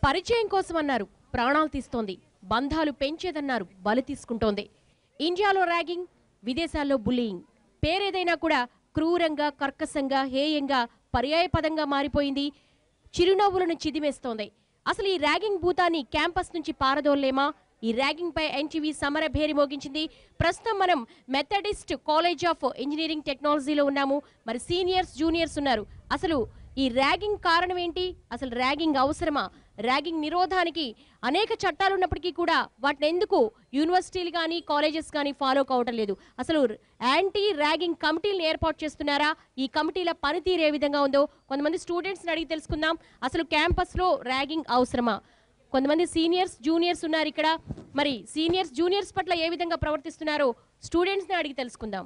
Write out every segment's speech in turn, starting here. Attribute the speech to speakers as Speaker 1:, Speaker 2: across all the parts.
Speaker 1: పరిచయం కోసం అన్నారు ప్రాణాలు తీస్తోంది బంధాలు పెంచేదన్నారు బలి తీసుకుంటోంది ఇండియాలో ర్యాగింగ్ విదేశాల్లో బుల్లియింగ్ పేరేదైనా కూడా క్రూరంగా కర్కశంగా హేయంగా పర్యాయపదంగా మారిపోయింది చిరునవ్వులను చిదిమేస్తోంది అసలు ఈ ర్యాగింగ్ భూతాన్ని క్యాంపస్ నుంచి పారదోల్లేమా ఈ ర్యాగింగ్ పై ఎన్టీవీ సమర భేరి మోగించింది ప్రస్తుతం మనం మెథడిస్ట్ కాలేజ్ ఆఫ్ ఇంజనీరింగ్ టెక్నాలజీలో ఉన్నాము మరి సీనియర్స్ జూనియర్స్ ఉన్నారు అసలు ఈ ర్యాగింగ్ కారణం ఏంటి అసలు ర్యాగింగ్ అవసరమా ర్యాగింగ్ నిరోధానికి అనేక చట్టాలు ఉన్నప్పటికీ కూడా వాటిని ఎందుకు యూనివర్సిటీలు కానీ కాలేజెస్ కానీ ఫాలో కావటం లేదు అసలు యాంటీ ర్యాగింగ్ కమిటీలను ఏర్పాటు చేస్తున్నారా ఈ కమిటీల పనితీరు ఏ విధంగా ఉందో కొంతమంది స్టూడెంట్స్ని అడిగి తెలుసుకుందాం అసలు క్యాంపస్లో ర్యాగింగ్ అవసరమా కొంతమంది సీనియర్స్ జూనియర్స్ ఉన్నారు ఇక్కడ మరి సీనియర్స్ జూనియర్స్ పట్ల ఏ విధంగా ప్రవర్తిస్తున్నారో స్టూడెంట్స్ని అడిగి తెలుసుకుందాం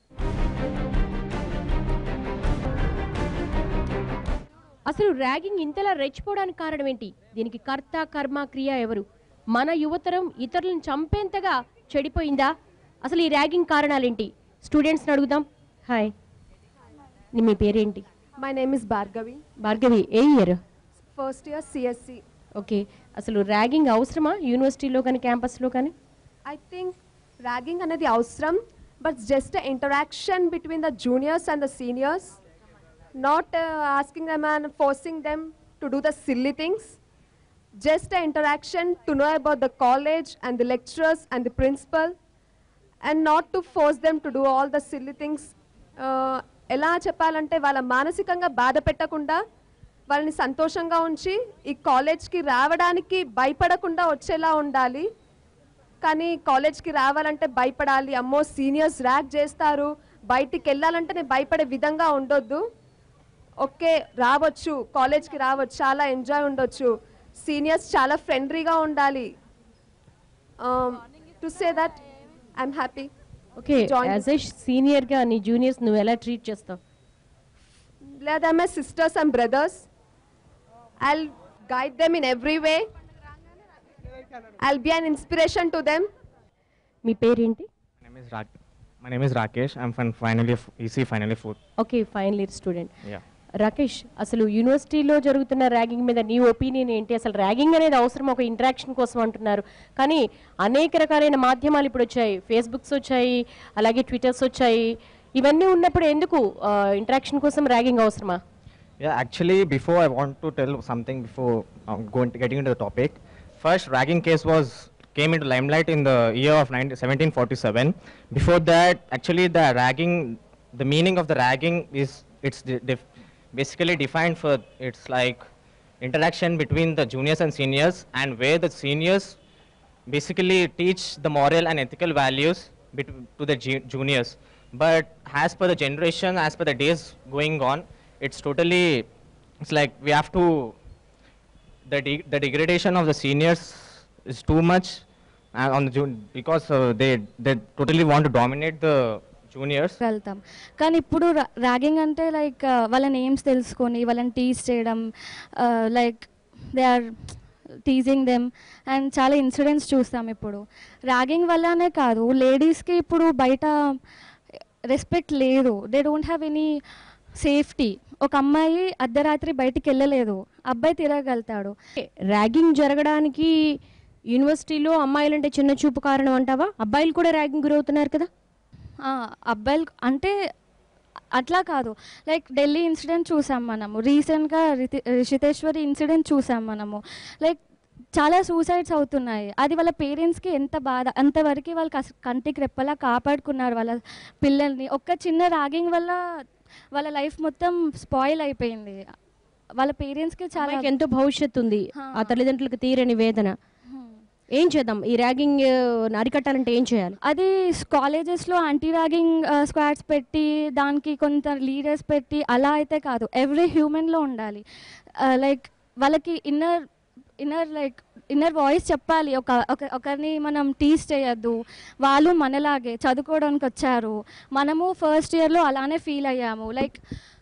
Speaker 1: అసలు ర్యాగింగ్ ఇంతలా రెచ్చిపోవడానికి కారణం ఏంటి దీనికి కర్త కర్మ క్రియ ఎవరు మన యువతరం ఇతరులను చంపేంతగా చెడిపోయిందా అసలు ఈ ర్యాగింగ్ కారణాలేంటి స్టూడెంట్స్ని అడుగుదాం హాయ్ నీ- మీ పేరేంటి
Speaker 2: My name is Bhargavi,
Speaker 1: Bhargavi a year
Speaker 2: first year CSC.
Speaker 1: Okay అసలు ర్యాగింగ్ అవసరమా యూనివర్సిటీలో కానీ క్యాంపస్లో కానీ
Speaker 2: I think ragging అనేది అవసరం but just an interaction between the juniors and the seniors, not uh, asking them and forcing them to do the silly things. Just an interaction to know about the college and the lecturers and the principal and not to force them to do all the silly things. Uh, ఎలా చెప్పాలంటే వాళ్ళ మానసికంగా బాధ పెట్టకుండా వాళ్ళని సంతోషంగా ఉంచి ఈ కాలేజ్కి రావడానికి భయపడకుండా వచ్చేలా ఉండాలి కానీ కాలేజ్కి రావాలంటే భయపడాలి అమ్మో సీనియర్స్ ర్యాక్ చేస్తారు బయటికి వెళ్ళాలంటే నేను భయపడే విధంగా ఉండొద్దు ఓకే రావచ్చు కాలేజ్కి రావచ్చు చాలా ఎంజాయ్ ఉండొచ్చు సీనియర్స్ చాలా ఫ్రెండ్లీగా ఉండాలి to say that I'm happy
Speaker 1: okay
Speaker 2: Join-
Speaker 1: as a సీనియర్గా నీ జూనియర్స్ నువ్వు ఎలా ట్రీట్ చేస్తావు
Speaker 2: లేదా my sisters and brothers I guide them in every way I'll be an inspiration to them
Speaker 1: మీ పేరేంటి
Speaker 3: My name is Rak- My name is Rakesh. I'm from finally EC finally fourth.
Speaker 1: Okay final year student
Speaker 3: Yeah.
Speaker 1: Rakesh అసలు యూనివర్సిటీలో జరుగుతున్న ragging మీద నీ opinion ఏంటి అసలు ragging అనేది అవసరం ఒక ఇంటరాక్షన్ కోసం అంటున్నారు కానీ అనేక రకాలైన మాధ్యమాలు ఇప్పుడు వచ్చాయి ఫేస్బుక్స్ వచ్చాయి అలాగే ట్విట్టర్స్ వచ్చాయి ఇవన్నీ ఉన్నప్పుడు ఎందుకు ఇంటరాక్షన్ కోసం ర్యాగింగ్ అవసరమా
Speaker 3: Yeah, actually, before I want to tell something before um, going to getting into the topic. First, ragging case was came into limelight in the year of 19, 1747. Before that, actually, the ragging, the meaning of the ragging is it's de- def- basically defined for it's like interaction between the juniors and seniors, and where the seniors basically teach the moral and ethical values bet- to the ju- juniors. But as per the generation, as per the days going on, it's totally, it's like we have to, the, de- the degradation of the seniors is too much uh, on the jun- because uh, they, they totally want to dominate the juniors.
Speaker 4: వెళ్తాం కానీ ఇప్పుడు ragging అంటే like వాళ్ళ names తెలుసుకొని వాళ్ళని tease చేయడం like they are teasing them and చాలా incidents చూస్తాం ఇప్పుడు ర్యాగింగ్ వల్లనే కాదు లేడీస్కి ఇప్పుడు బయట రెస్పెక్ట్ లేదు they don't have any safety ఒక అమ్మాయి అర్ధరాత్రి బయటికి వెళ్ళలేదు అబ్బాయి తిరగలుగుతాడు
Speaker 1: ర్యాగింగ్ జరగడానికి యూనివర్సిటీలో అమ్మాయిలంటే చిన్న చూపు కారణం అంటావా అబ్బాయిలు కూడా ర్యాగింగ్ గురవుతున్నారు కదా
Speaker 4: ఆ, అబ్బాయిలు అంటే అట్లా కాదు లైక్ ఢిల్లీ ఇన్సిడెంట్ చూసాం మనము రీసెంట్గా రితి రిషితేశ్వరి ఇన్సిడెంట్ చూసాం మనము లైక్ చాలా సూసైడ్స్ అవుతున్నాయి అది వాళ్ళ పేరెంట్స్కి ఎంత బాధ అంతవరకు వాళ్ళు కస్ కంటికి రెప్పలా కాపాడుకున్నారు వాళ్ళ పిల్లల్ని ఒక్క చిన్న ర్యాగింగ్ వల్ల వాళ్ళ లైఫ్ మొత్తం స్పాయిల్ అయిపోయింది వాళ్ళ పేరెంట్స్కి చాలా
Speaker 1: అమ్మాయికి ఎంతో భవిష్యత్తు ఉంది
Speaker 4: హా.
Speaker 1: ఆ తల్లిదండ్రులకు తీరని వేదన ఏం చేద్దాం ఈ ర్యాగింగ్ అరికట్టాలంటే ఏం చేయాలి
Speaker 4: అది కాలేజెస్లో యాంటీ ర్యాగింగ్ స్క్వాడ్స్ పెట్టి దానికి కొంత లీడర్స్ పెట్టి అలా అయితే కాదు ఎవ్రీ హ్యూమన్లో ఉండాలి లైక్ వాళ్ళకి inner inner like inner voice చెప్పాలి ఒక ఒక- ఒకరిని మనం టీస్ చేయొద్దు వాళ్ళు మనలాగే చదువుకోవడానికి వచ్చారు మనము ఫస్ట్ ఇయర్లో అలానే ఫీల్ అయ్యాము లైక్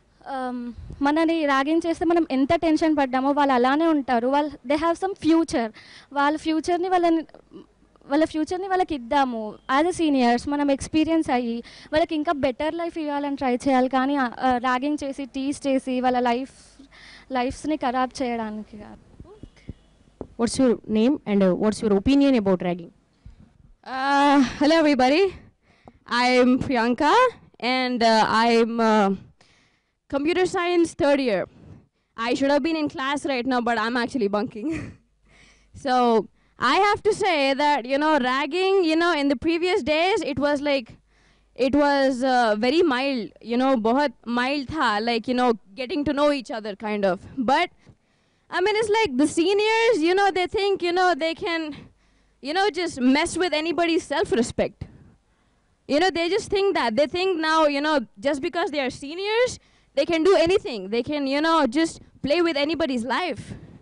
Speaker 4: మనని ర్యాగింగ్ చేస్తే మనం ఎంత టెన్షన్ పడ్డామో వాళ్ళు అలానే ఉంటారు వాళ్ళు దే హ్యావ్ సమ్ ఫ్యూచర్ వాళ్ళ ఫ్యూచర్ని వాళ్ళని వాళ్ళ ఫ్యూచర్ని వాళ్ళకి ఇద్దాము యాజ్ అ సీనియర్స్ మనం ఎక్స్పీరియన్స్ అయ్యి వాళ్ళకి ఇంకా బెటర్ లైఫ్ ఇవ్వాలని ట్రై చేయాలి కానీ ర్యాగింగ్ చేసి టీస్ చేసి వాళ్ళ లైఫ్ లైఫ్స్ని ఖరాబ్ చేయడానికి కాదు
Speaker 1: what's your name and what's your opinion about ragging
Speaker 5: Uh, hello, everybody. I'm Priyanka, and uh, I'm uh, computer science third year. I should have been in class right now, but I'm actually bunking. so I have to say that you know, ragging. You know, in the previous days, it was like. It was uh, very mild, you know, बहुत mild tha, like, you know, getting to know each other kind of. But, I mean, it's like the seniors, you know, they think, you know, they can, you know, just mess with anybody's self respect. You know, they just think that. They think now, you know, just because they are seniors, they can do anything. They can, you know, just play with anybody's life.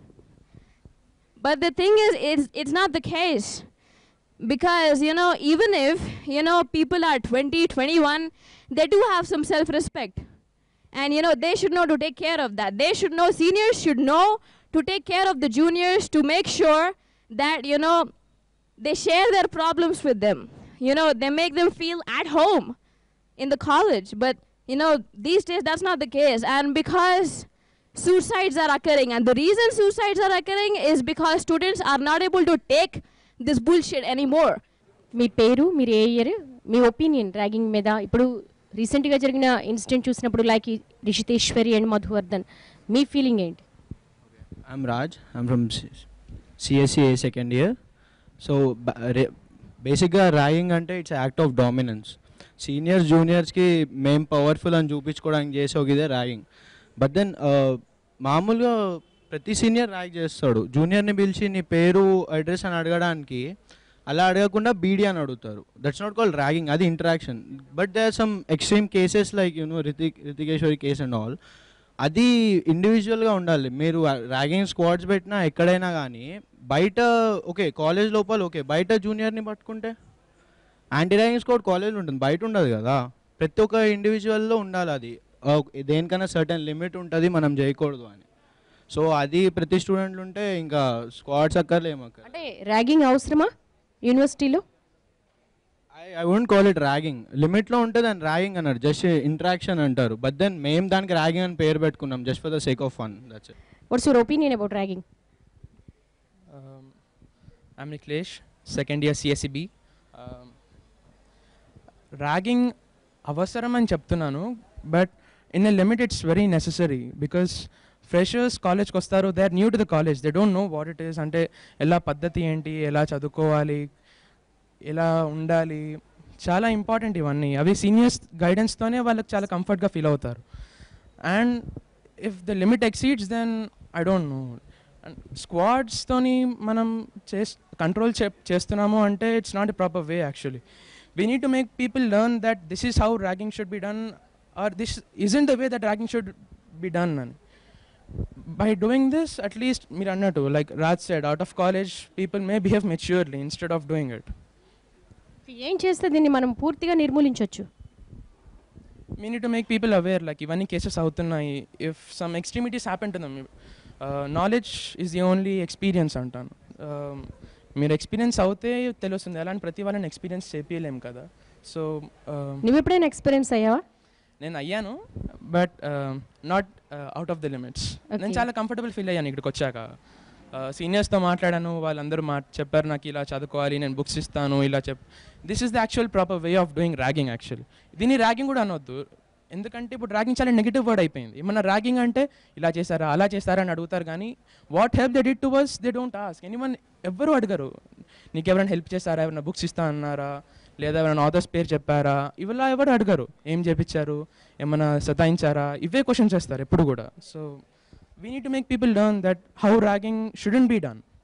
Speaker 5: But the thing is, it's, it's not the case. Because, you know, even if, you know, people are 20, 21, they do have some self respect. And, you know, they should know to take care of that. They should know, seniors should know to take care of the juniors to make sure that, you know, they share their problems with them. You know, they make them feel at home in the college. But, you know, these days that's not the case. And because suicides are occurring, and the reason suicides are occurring is because students are not able to take this bullshit anymore.
Speaker 1: మీ పేరు మీరు ఏ year మీ opinion ragging మీద ఇప్పుడు రీసెంట్గా జరిగిన incident చూసినప్పుడు లైక్ రిషితేశ్వరి అండ్ మధువర్ధన్ మీ ఫీలింగ్ ఏంటి
Speaker 6: I'm Raj. I'm from C- CSCA second year. So ba- re- బేసిక్గా ర్యాగింగ్ అంటే it's act of dominance seniors జూనియర్స్కి మేం పవర్ఫుల్ అని చూపించుకోవడానికి చేసే ఒక ఇదే ర్యాగింగ్ బట్ దెన్ మామూలుగా ప్రతి సీనియర్ ర్యాగ్ చేస్తాడు జూనియర్ని పిలిచి నీ పేరు అడ్రస్ అని అడగడానికి అలా అడగకుండా బీడీ అని అడుగుతారు దట్స్ నాట్ కాల్డ్ ర్యాగింగ్ అది interaction but they are some extreme cases like you know Ritik Ritikeswari case and all అది ఇండివిజువల్గా ఉండాలి మీరు ర్యాగింగ్ స్క్వాడ్స్ పెట్టినా ఎక్కడైనా కానీ బయట ఓకే కాలేజ్ లోపల ఓకే బయట జూనియర్ని పట్టుకుంటే యాంటీ ర్యాగింగ్ స్క్వాడ్ కాలేజ్లో ఉంటుంది బయట ఉండదు కదా ప్రతి ఒక్క ఇండివిజువల్లో ఉండాలి అది ఆ, దేనికైనా సర్టన్ లిమిట్ ఉంటుంది మనం చేయకూడదు అని సో అది ప్రతి స్టూడెంట్లు ఉంటే ఇంకా స్క్వాడ్స్ అక్కర్లేము అక్కడ
Speaker 1: అంటే ర్యాగింగ్ అవసరమా యూనివర్సిటీలో
Speaker 6: I I won't call it ragging లిమిట్లో ఉంటే దాన్ని ర్యాగింగ్ అన్నారు జస్ట్ ఇంట్రాక్షన్ అంటారు బట్ దెన్ మేము దానికి ర్యాగింగ్ అని పేరు పెట్టుకున్నాం just for the sake of fun that's it
Speaker 1: what's your opinion about ragging
Speaker 7: Um, I'm Niklesh, second year CSEB. Um, ragging అవసరం అని చెప్తున్నాను but in a limit it's very necessary because freshers కాలేజ్కి వస్తారు they are new to the college they don't know what it is అంటే ఎలా పద్ధతి ఏంటి ఎలా చదువుకోవాలి ఎలా ఉండాలి చాలా ఇంపార్టెంట్ ఇవన్నీ అవి సీనియర్స్ గైడెన్స్తోనే వాళ్ళకి చాలా కంఫర్ట్గా ఫీల్ అవుతారు and if the limit exceeds then I don't know and స్క్వాడ్స్తోని మనం చేస్ కంట్రోల్ చే చేస్తున్నాము అంటే it's not a proper way actually we need to make people learn that this is how ragging should be done or this isn't the way that ragging should be done అని by doing this at least మీరు అన్నట్టు like Raj said out of college people may behave maturely instead of doing it
Speaker 1: ఏం చేస్తే దీన్ని మనం పూర్తిగా నిర్మూలించవచ్చు
Speaker 7: we need to make people aware like ఇవన్నీ కేసెస్ అవుతున్నాయి if some extremities happen to them knowledge is the only experience అంటాను Um, మీరు ఎక్స్పీరియన్స్ అవుతే తెలుస్తుంది అలాంటి ప్రతి వాళ్ళని ఎక్స్పీరియన్స్ చేపించలేం కదా సో
Speaker 1: నువ్వు ఎప్పుడైనా ఎక్స్పీరియన్స్ అయ్యావా
Speaker 7: నేను అయ్యాను but not out of the limits నేను
Speaker 1: Okay.
Speaker 7: చాలా కంఫర్టబుల్ ఫీల్ అయ్యాను ఇక్కడికి వచ్చాక సీనియర్స్తో మాట్లాడాను వాళ్ళందరూ మా చెప్పారు నాకు ఇలా చదువుకోవాలి నేను బుక్స్ ఇస్తాను ఇలా చెప్ this is the actual proper way of doing ragging actually దీన్ని ర్యాగింగ్ కూడా అనొద్దు ఎందుకంటే ఇప్పుడు ర్యాగింగ్ చాలా నెగిటివ్ వర్డ్ అయిపోయింది ఏమన్నా ర్యాగింగ్ అంటే ఇలా చేశారా అలా చేస్తారా అని అడుగుతారు కానీ what help the did to worse they don't ask anyone ఎవ్వరు అడగరు నీకు ఎవరైనా హెల్ప్ చేస్తారా ఎవరైనా బుక్స్ ఇస్తా అన్నారా లేదా ఎవరైనా ఆథర్స్ పేరు చెప్పారా ఇవలా ఎవరు అడగరు ఏం చేపించారు ఏమైనా సతాయించారా ఇవే క్వశ్చన్స్ చేస్తారు ఎప్పుడు కూడా so we need to make people learn that how ragging shouldn't be done